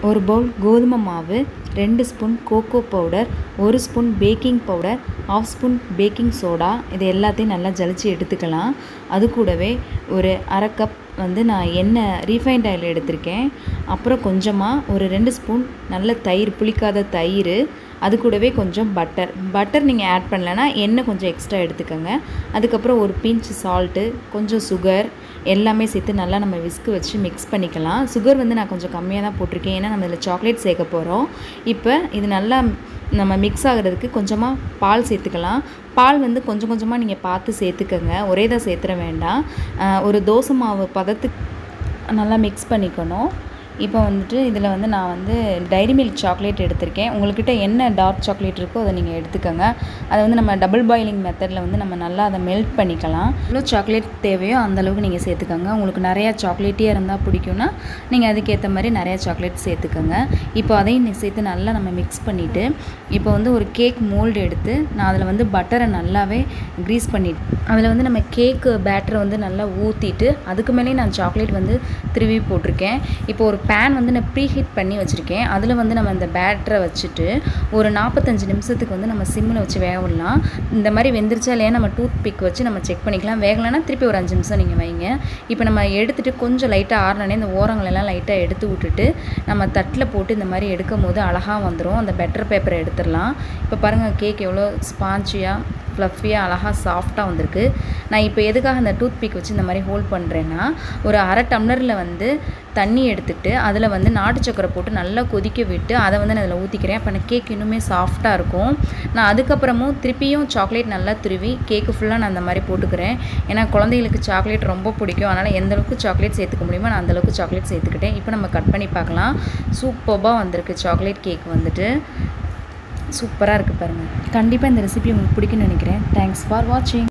ஒரு பவுல் கோதுமை மாவு ரெண்டு ஸ்பூன் கோகோ பவுடர் ஒரு spoon baking powder half spoon baking soda இது எல்லாத்தையும் நல்லா ஜலிச்சு எடுத்துக்கலாம் அது கூடவே ஒரு அரை கப் வந்து நான் எண்ணெய் ரீஃபைண்ட் ஆயில் எடுத்திருக்கேன் அப்புறம் கொஞ்சமாக ஒரு ரெண்டு ஸ்பூன் நல்ல தயிர் புளிக்காத தயிர் அது கூடவே கொஞ்சம் பட்டர் பட்டர் நீங்கள் ஆட் பண்ணலைன்னா எண்ணெய் கொஞ்சம் எக்ஸ்ட்ரா எடுத்துக்கோங்க அதுக்கப்புறம் ஒரு பிஞ்ச் சால்ட்டு கொஞ்சம் சுகர் எல்லாமே சேர்த்து நல்லா நம்ம விஸ்கு வச்சு மிக்ஸ் பண்ணிக்கலாம் சுகர் வந்து நான் கொஞ்சம் கம்மியாக தான் போட்டிருக்கேன் ஏன்னா நம்ம இதில் சாக்லேட் சேர்க்க போகிறோம் இப்போ இது நல்லா நம்ம மிக்ஸ் ஆகிறதுக்கு கொஞ்சமாக பால் சேர்த்துக்கலாம் பால் வந்து கொஞ்சம் கொஞ்சமாக நீங்கள் பார்த்து சேர்த்துக்கோங்க ஒரே தான் சேர்த்துற வேண்டாம் அஹ் ஒரு தோசை மாவு பதத்துக்கு நல்லா மிக்ஸ் பண்ணிக்கணும் இப்போ வந்துட்டு இதில் வந்து நான் வந்து டைரி மில்க் சாக்லேட் எடுத்திருக்கேன் உங்கள்கிட்ட என்ன டார்க் சாக்லேட் இருக்கோ அதை நீங்கள் எடுத்துக்கோங்க அதை வந்து நம்ம டபுள் பாயிலிங் மெத்தடில் வந்து நம்ம நல்லா அதை மெல்ட் பண்ணிக்கலாம் எவ்வளோ சாக்லேட் தேவையோ அந்த அளவுக்கு நீங்கள் சேர்த்துக்கோங்க உங்களுக்கு நிறையா சாக்லேட்டே இருந்தால் பிடிக்கும்னா நீங்கள் அதுக்கேற்ற மாதிரி நிறையா சாக்லேட் சேர்த்துக்கோங்க இப்போ அதையும் நீ சேர்த்து நல்லா நம்ம மிக்ஸ் பண்ணிவிட்டு இப்போ வந்து ஒரு கேக் மோல்டு எடுத்து நான் அதில் வந்து பட்டரை நல்லாவே க்ரீஸ் பண்ணிட்டு அதில் வந்து நம்ம கேக்கு பேட்டரை வந்து நல்லா ஊற்றிட்டு அதுக்கு மேலேயே நான் சாக்லேட் வந்து திருவி போட்டிருக்கேன் இப்போ ஒரு பேன் வந்து நான் ப்ரீ ஹீட் பண்ணி வச்சுருக்கேன் அதில் வந்து நம்ம அந்த பேட்டரை வச்சுட்டு ஒரு நாற்பத்தஞ்சு நிமிஷத்துக்கு வந்து நம்ம சிம்மில் வச்சு வேக விடலாம் இந்த மாதிரி வெந்துருச்சா இல்லையா நம்ம டூத் பிக் வச்சு நம்ம செக் பண்ணிக்கலாம் வேகலைன்னா திருப்பி ஒரு அஞ்சு நிமிஷம் நீங்கள் வைங்க இப்போ நம்ம எடுத்துகிட்டு கொஞ்சம் லைட்டாக ஆறினே இந்த ஓரங்களெல்லாம் லைட்டாக எடுத்து விட்டுட்டு நம்ம தட்டில் போட்டு இந்த மாதிரி எடுக்கும் போது அழகாக வந்துடும் அந்த பெட்டர் பேப்பரை எடுத்துடலாம் இப்போ பாருங்கள் கேக் எவ்வளோ ஸ்பான்ச்சியாக ஃப்ளஃபியாக அழகாக சாஃப்டாக வந்திருக்கு நான் இப்போ எதுக்காக அந்த டூத் பிக் வச்சு இந்த மாதிரி ஹோல்ட் பண்ணுறேன்னா ஒரு அரை டம்ளரில் வந்து தண்ணி எடுத்துட்டு அதில் வந்து நாட்டு சக்கரை போட்டு நல்லா கொதிக்க விட்டு அதை வந்து நான் அதில் ஊற்றிக்கிறேன் அப்போ எனக்கு கேக் இன்னுமே சாஃப்டாக இருக்கும் நான் அதுக்கப்புறமும் திருப்பியும் சாக்லேட் நல்லா துருவி கேக்கு ஃபுல்லாக நான் அந்த மாதிரி போட்டுக்கிறேன் ஏன்னா குழந்தைகளுக்கு சாக்லேட் ரொம்ப பிடிக்கும் அதனால் எந்த அளவுக்கு சாக்லேட் சேர்த்துக்க முடியுமோ நான் அந்தளவுக்கு சாக்லேட் சேர்த்துக்கிட்டேன் இப்போ நம்ம கட் பண்ணி பார்க்கலாம் சூப்பராக வந்திருக்கு சாக்லேட் கேக் வந்துட்டு சூப்பராக இருக்குது பாருங்கள் கண்டிப்பாக இந்த ரெசிபி உங்களுக்கு பிடிக்கும்னு நினைக்கிறேன் தேங்க்ஸ் ஃபார் வாட்சிங்